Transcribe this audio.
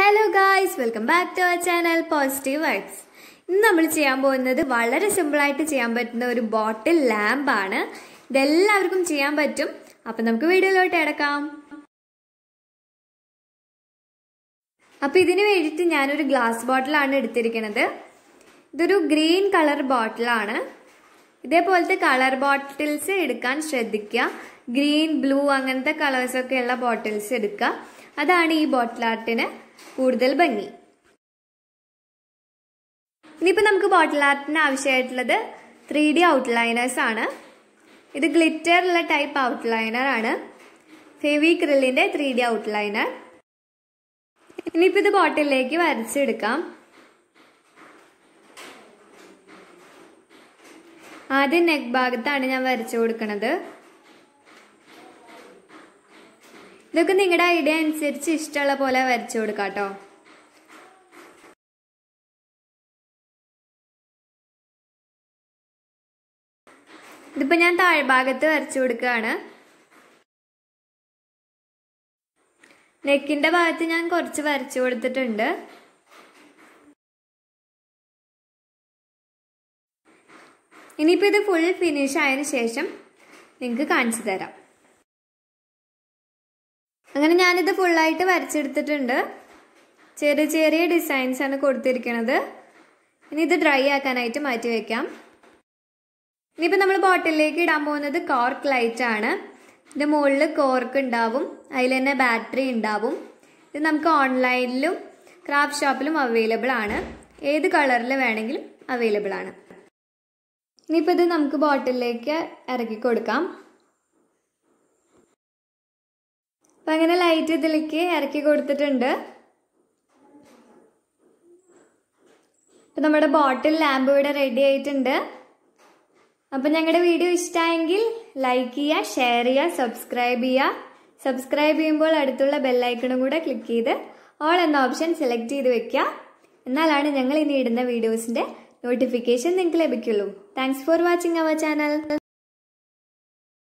hello guys welcome back to our channel positive vibes ഇന്ന് നമ്മൾ ചെയ്യാൻ പോകുന്നത് വളരെ സിമ്പിളായിട്ട് ചെയ്യാൻ പറ്റുന്ന ഒരു ബോട്ടിൽ ലാമ്പാണ് ഇതെല്ലാവർക്കും ചെയ്യാൻ പറ്റും അപ്പം നമുക്ക് വീഡിയോയിലോട്ട് എടുക്കാം അപ്പം ഇതിന് വേണ്ടിയിട്ട് ഞാനൊരു ഗ്ലാസ് ബോട്ടിലാണ് എടുത്തിരിക്കുന്നത് ഇതൊരു ഗ്രീൻ കളർ ബോട്ടിലാണ് ഇതേപോലത്തെ കളർ ബോട്ടിൽസ് എടുക്കാൻ ശ്രദ്ധിക്കുക ഗ്രീൻ ബ്ലൂ അങ്ങനത്തെ കളേഴ്സൊക്കെ ഉള്ള ബോട്ടിൽസ് എടുക്കുക അതാണ് ഈ ബോട്ടിൽ ആർട്ടിന് കൂടുതൽ ഭംഗി ഇനിയിപ്പോൾ നമുക്ക് ബോട്ടിൽ ആർട്ടിന് ആവശ്യമായിട്ടുള്ളത് ത്രീ ഡി ഔട്ട്ലൈനേഴ്സ് ആണ് ഇത് ഗ്ലിറ്റർ ഉള്ള ടൈപ്പ് ഔട്ട്ലൈനർ ആണ് ഫെവി ക്രില്ലിന്റെ ത്രീ ഡി ഔട്ട്ലൈനർ ഇനിയിപ്പോൾ ഇത് ബോട്ടിലേക്ക് വരച്ചെടുക്കാം ആദ്യം നെക്ക് ഭാഗത്താണ് ഞാൻ വരച്ചു കൊടുക്കുന്നത് ഇതൊക്കെ നിങ്ങളുടെ ഐഡിയ അനുസരിച്ച് ഇഷ്ടമുള്ള പോലെ വരച്ചു കൊടുക്കാം കേട്ടോ ഇതിപ്പോ ഞാൻ താഴ്ഭാഗത്ത് വരച്ചു കൊടുക്കുകയാണ് നെക്കിന്റെ ഭാഗത്ത് ഞാൻ കുറച്ച് വരച്ചു കൊടുത്തിട്ടുണ്ട് ഇനിയിപ്പോൾ ഇത് ഫുൾ ഫിനിഷ് ആയതിനു ശേഷം നിങ്ങൾക്ക് കാണിച്ചു തരാം അങ്ങനെ ഞാനിത് ഫുള്ളായിട്ട് വരച്ചെടുത്തിട്ടുണ്ട് ചെറിയ ചെറിയ ഡിസൈൻസ് ആണ് കൊടുത്തിരിക്കുന്നത് ഇനി ഇത് ഡ്രൈ ആക്കാനായിട്ട് മാറ്റി വെക്കാം ഇനിയിപ്പോൾ നമ്മൾ ബോട്ടിലേക്ക് ഇടാൻ പോകുന്നത് കോർക്ക് ലൈറ്റ് ആണ് ഇത് മുകളിൽ കോർക്ക് ഉണ്ടാവും അതിൽ തന്നെ ബാറ്ററി ഉണ്ടാവും ഇത് നമുക്ക് ഓൺലൈനിലും ക്രാഫ്റ്റ് ഷോപ്പിലും അവൈലബിൾ ആണ് ഏത് കളറിൽ വേണമെങ്കിലും അവൈലബിൾ ആണ് ഇനിയിപ്പോൾ ഇത് നമുക്ക് ബോട്ടിലേക്ക് ഇറക്കി കൊടുക്കാം അപ്പം അങ്ങനെ ലൈറ്റ് ഇതിലേക്ക് ഇറക്കി കൊടുത്തിട്ടുണ്ട് അപ്പം നമ്മുടെ ബോട്ടിൽ ലാമ്പ് ഇവിടെ റെഡി ആയിട്ടുണ്ട് അപ്പം ഞങ്ങളുടെ വീഡിയോ ഇഷ്ടമായെങ്കിൽ ലൈക്ക് ചെയ്യുക ഷെയർ ചെയ്യുക സബ്സ്ക്രൈബ് ചെയ്യുക സബ്സ്ക്രൈബ് ചെയ്യുമ്പോൾ അടുത്തുള്ള ബെല്ലൈക്കണും കൂടെ ക്ലിക്ക് ചെയ്ത് ഓൾ എന്ന ഓപ്ഷൻ സെലക്ട് ചെയ്ത് വെക്കുക എന്നാലാണ് ഞങ്ങൾ ഇനി ഇടുന്ന വീഡിയോസിൻ്റെ നോട്ടിഫിക്കേഷൻ നിങ്ങൾക്ക് ലഭിക്കുള്ളൂ thanks for watching our channel